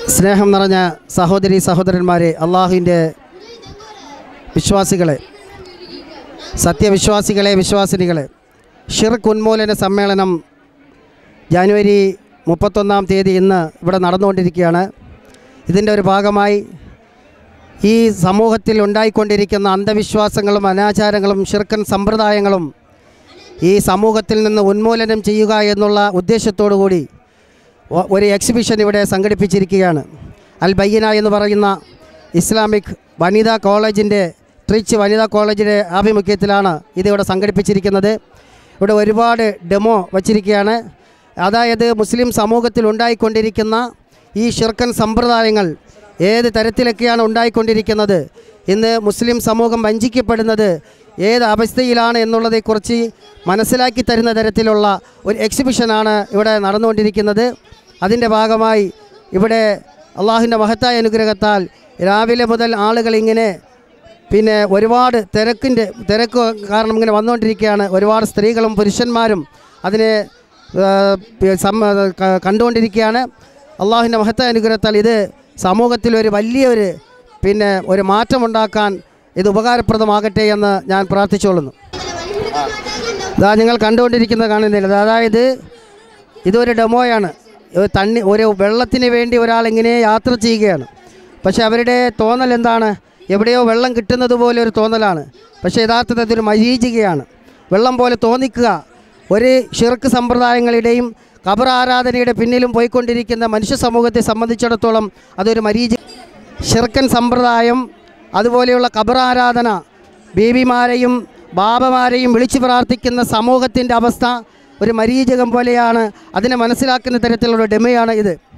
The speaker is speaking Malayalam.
സ്നേഹം നിറഞ്ഞ സഹോദരി സഹോദരന്മാരെ അള്ളാഹുവിൻ്റെ വിശ്വാസികളെ സത്യവിശ്വാസികളെ വിശ്വാസിനികളെ ഷിർക്ക് ഉന്മൂലന സമ്മേളനം ജാനുവരി മുപ്പത്തൊന്നാം തീയതി ഇന്ന് ഇവിടെ നടന്നുകൊണ്ടിരിക്കുകയാണ് ഇതിൻ്റെ ഒരു ഭാഗമായി ഈ സമൂഹത്തിൽ ഉണ്ടായിക്കൊണ്ടിരിക്കുന്ന അന്ധവിശ്വാസങ്ങളും അനാചാരങ്ങളും ഷിർക്കൻ സമ്പ്രദായങ്ങളും ഈ സമൂഹത്തിൽ നിന്ന് ഉന്മൂലനം ചെയ്യുക എന്നുള്ള ഉദ്ദേശത്തോടു കൂടി ഒ- ഒരു എക്സിബിഷൻ ഇവിടെ സംഘടിപ്പിച്ചിരിക്കുകയാണ് അൽ ബയ്യന എന്ന് പറയുന്ന ഇസ്ലാമിക് വനിതാ കോളേജിൻ്റെ ട്രിച്ച് വനിതാ കോളേജിൻ്റെ ആഭിമുഖ്യത്തിലാണ് ഇതിവിടെ സംഘടിപ്പിച്ചിരിക്കുന്നത് ഇവിടെ ഒരുപാട് ഡെമോ വച്ചിരിക്കുകയാണ് അതായത് മുസ്ലിം സമൂഹത്തിൽ ഉണ്ടായിക്കൊണ്ടിരിക്കുന്ന ഈ ഷിർക്കൻ സമ്പ്രദായങ്ങൾ ഏത് തരത്തിലൊക്കെയാണ് ഉണ്ടായിക്കൊണ്ടിരിക്കുന്നത് ഇന്ന് മുസ്ലിം സമൂഹം വഞ്ചിക്കപ്പെടുന്നത് ഏത് അവസ്ഥയിലാണ് എന്നുള്ളതെക്കുറിച്ച് മനസ്സിലാക്കി തരുന്ന തരത്തിലുള്ള ഒരു എക്സിബിഷനാണ് ഇവിടെ നടന്നുകൊണ്ടിരിക്കുന്നത് അതിൻ്റെ ഭാഗമായി ഇവിടെ അള്ളാഹുവിൻ്റെ മഹത്തായ അനുഗ്രഹത്താൽ രാവിലെ മുതൽ ആളുകൾ ഇങ്ങനെ പിന്നെ ഒരുപാട് തിരക്കിൻ്റെ തിരക്ക് കാരണം ഇങ്ങനെ വന്നുകൊണ്ടിരിക്കുകയാണ് ഒരുപാട് സ്ത്രീകളും പുരുഷന്മാരും അതിനെ ആ, പി- സം- ക- കണ്ടുകൊണ്ടിരിക്കുകയാണ് അള്ളാഹുവിൻ്റെ മഹത്തായ അനുഗ്രഹത്താൽ ഇത് സമൂഹത്തിൽ ഒരു വലിയൊരു പിന്നെ ഒരു മാറ്റമുണ്ടാക്കാൻ ഇത് ഉപകാരപ്രദമാകട്ടെ എന്ന് ഞാൻ പ്രാർത്ഥിച്ചുകൊള്ളുന്നു ഇതാ നിങ്ങൾ കണ്ടുകൊണ്ടിരിക്കുന്നത് കാണുന്നില്ല അതായത് ഇതൊരു ഡെമോയാണ് ഒരു തണ്ണി ഒരു വെള്ളത്തിന് വേണ്ടി ഒരാൾ ഇങ്ങനെ യാത്ര ചെയ്യുകയാണ് പക്ഷേ അവരുടെ തോന്നൽ എന്താണ് എവിടെയോ വെള്ളം കിട്ടുന്നത് പോലെ ഒരു തോന്നലാണ് പക്ഷേ യഥാർത്ഥത്തിൽ അതൊരു മരീചികയാണ് വെള്ളം പോലെ തോന്നിക്കുക ഒരു ഷിർക്ക് സമ്പ്രദായങ്ങളുടെയും ഖബർ ആരാധനയുടെ പിന്നിലും പോയിക്കൊണ്ടിരിക്കുന്ന മനുഷ്യ സമൂഹത്തെ സംബന്ധിച്ചിടത്തോളം അതൊരു മരീചി ഷിർക്കൻ സമ്പ്രദായം അതുപോലെയുള്ള ഖബർ ആരാധന ബേബിമാരെയും ബാബമാരെയും വിളിച്ചു പ്രാർത്ഥിക്കുന്ന സമൂഹത്തിൻ്റെ അവസ്ഥ ഒരു മരീചകം പോലെയാണ് അതിനെ മനസ്സിലാക്കുന്ന തരത്തിലുള്ള ഡെമയാണ് ഇത്